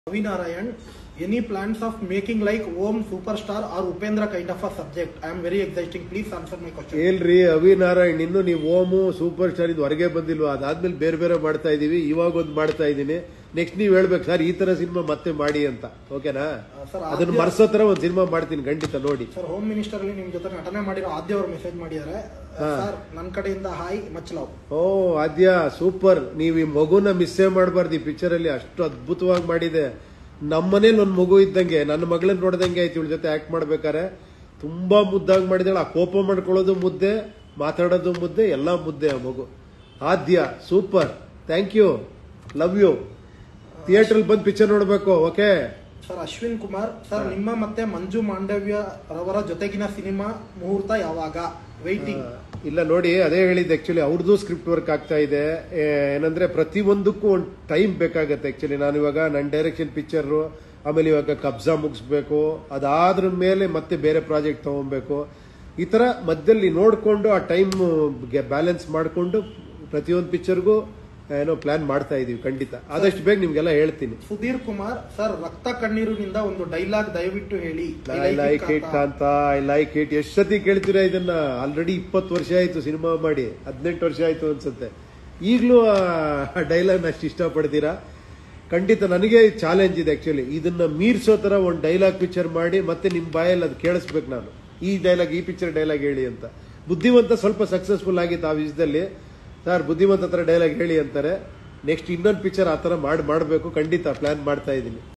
Ravi Narayan, any plans of making like Om Superstar or Upendra kind of a subject? I am very exciting. Please answer my question. ಏಲ್ರಿ ಅವಿ ನಾರಾಯಣ್ ಇನ್ನು ನೀವು ಓಮು super star ಇದು ಹೊರಗೆ ಬಂದಿಲ್ವಾ ಅದಾದ್ಮೇಲೆ ಬೇರೆ ಬೇರೆ ಮಾಡ್ತಾ ಇದೀವಿ ಇವಾಗ ಒಂದು ಮಾಡ್ತಾ ಇದೀನಿ ನೆಕ್ಸ್ಟ್ ನೀವ್ ಹೇಳ್ಬೇಕು ಸರ್ ಈ ತರ ಸಿನಿಮಾ ಮತ್ತೆ ಮಾಡಿ ಅಂತ ಓಕೆನಾ ಸರ್ ಅದನ್ನ ಮರ್ಸೋ ತರ ಒಂದು ಸಿನಿಮಾ ಮಾಡ್ತೀನಿ ಖಂಡಿತ ನೋಡಿ ಸರ್ ಹೋಮ್ ಮಿನಿಸ್ಟರ್ ಅಲ್ಲಿ ನಿಮ್ ಜೊತೆ ನಟನೆ ಮಾಡಿರೋ ಆದ್ಯ ಅವರು ಮೆಸೇಜ್ ಮಾಡಿದ್ದಾರೆ ಸರ್ ನನ್ನ ಕಡೆಯಿಂದ ಹಾಯ್ ಮಚ್ ಲವ್ ಓ ಆದ್ಯ ಸೂಪರ್ ನೀವು ಈ ಮಗುನ ಮಿಸ್ಸೇ ಮಾಡಬಾರ್ದು ಈ ಪಿಕ್ಚರ್ ಅಲ್ಲಿ ಅಷ್ಟು ಅದ್ಭುತವಾಗಿ ಮಾಡಿದೆ ನಮ್ಮನೇಲಿ ಒಂದು ಮಗು ಇದ್ದಂಗೆ ನನ್ನ ಮಗಳನ್ನ ನೋಡ್ದಂಗೆ ಆಯ್ತು ಇವಳ ಜೊತೆ ಆಕ್ಟ್ ಮಾಡ್ಬೇಕಾರೆ ತುಂಬಾ ಮುದ್ದಾಗಿ ಮಾಡಿದಾಳೆ ಆ ಕೋಪ ಮಾಡ್ಕೊಳ್ಳೋದು ಮುದ್ದೆ ಮಾತಾಡೋದು ಮುದ್ದೆ ಎಲ್ಲಾ ಮುದ್ದೆ ಆ ಮಗು Aadya super thank you love you theatre ಬಂದು ಪಿಕ್ಚರ್ ನೋಡ್ಬೇಕು okay sir Ashwin Kumar sir ನಿಮ್ಮ ಮತ್ತೆ ಮಂಜು ಮಾಂಡವ್ಯ ರವರ ಜೊತೆಗಿನ ಸಿನಿಮಾ ಮುಹೂರ್ತ ಯಾವಾಗ ವೈಟಿಂಗ್ ಇಲ್ಲ ನೋಡಿ ಅದೇ ಹೇಳಿದ್ದು ಆಕ್ಚುಲಿ ಅವ್ರದ್ದು ಸ್ಕ್ರಿಪ್ಟ್ ವರ್ಕ್ ಆಗ್ತಾ ಇದೆ ಏ, ಏನಂದ್ರೆ ಪ್ರತಿಯೊಂದಕ್ಕೂ ಒಂದು ಟೈಮ್ ಬೇಕಾಗತ್ತೆ ಆಕ್ಚುಲಿ ನಾನು ಇವಾಗ ನನ್ನ ಡೈರೆಕ್ಷನ್ ಪಿಕ್ಚರ್ ಆಮೇಲೆ ಇವಾಗ ಕಬ್ಜಾ ಮುಗಿಸ್ಬೇಕು ಅದಾದ್ರ ಮೇಲೆ ಮತ್ತೆ ಬೇರೆ ಪ್ರಾಜೆಕ್ಟ್ ತಗೊಬೇಕು ಈ ತರ ಮಧ್ಯದಲ್ಲಿ ನೋಡ್ಕೊಂಡು ಆ ಟೈಮ್ ಬ್ಯಾಲೆನ್ಸ್ ಮಾಡಿಕೊಂಡು ಪ್ರತಿಯೊಂದು ಪಿಕ್ಚರ್ಗೂ ಏನೋ ಪ್ಲಾನ್ ಮಾಡ್ತಾ ಇದೀವಿ ಖಂಡಿತ ಆದಷ್ಟು ಬೇಗ ನಿಮ್ಗೆಲ್ಲ ಹೇಳ್ತೀನಿ ಸುಧೀರ್ ಕುಮಾರ್ ಸರ್ ರಕ್ತ ಕಣ್ಣೀರಿನಿಂದ ಒಂದು ಡೈಲಾಗ್ ದಯವಿಟ್ಟು ಹೇಳಿ I like it Kantha I like it ಎಷ್ಟು ಸತಿ ಕೇಳ್ತೀರಾ ಇದನ್ನ ಆಲ್ರೆಡಿ ಇಪ್ಪತ್ತು ವರ್ಷ ಆಯ್ತು ಸಿನಿಮಾ ಮಾಡಿ ಹದಿನೆಂಟು ವರ್ಷ ಆಯ್ತು ಅನ್ಸುತ್ತೆ ಈಗಲೂ ಆ ಡೈಲಾಗ್ ಅಷ್ಟು ಇಷ್ಟಪಡ್ತೀರಾ ಖಂಡಿತ ನನಗೆ ಚಾಲೆಂಜ್ ಇದೆ ಆಕ್ಚುಲಿ ಇದನ್ನ ಮೀರ್ಸೋ ತರ ಒಂದು ಡೈಲಾಗ್ ಪಿಕ್ಚರ್ ಮಾಡಿ ಮತ್ತೆ ನಿಮ್ ಬಾಯಲ್ಲಿ ಅದು ಕೇಳಿಸ್ಬೇಕು ನಾನು ಈ ಡೈಲಾಗ್ ಈ ಪಿಕ್ಚರ್ ಡೈಲಾಗ್ ಹೇಳಿ ಅಂತ ಬುದ್ಧಿವಂತ ಸ್ವಲ್ಪ ಸಕ್ಸಸ್ಫುಲ್ ಆಗಿತ್ತು ಆ ವಿಷಯದಲ್ಲಿ ಸರ್ ಬುದ್ಧಿವಂತ ಹತ್ರ ಡೈಲಾಗ್ ಹೇಳಿ ಅಂತಾರೆ ನೆಕ್ಸ್ಟ್ ಇನ್ನೊಂದು ಪಿಕ್ಚರ್ ಆ ಥರ ಮಾಡಿ ಮಾಡಬೇಕು ಖಂಡಿತ ಪ್ಲಾನ್ ಮಾಡ್ತಾ ಇದ್ದೀನಿ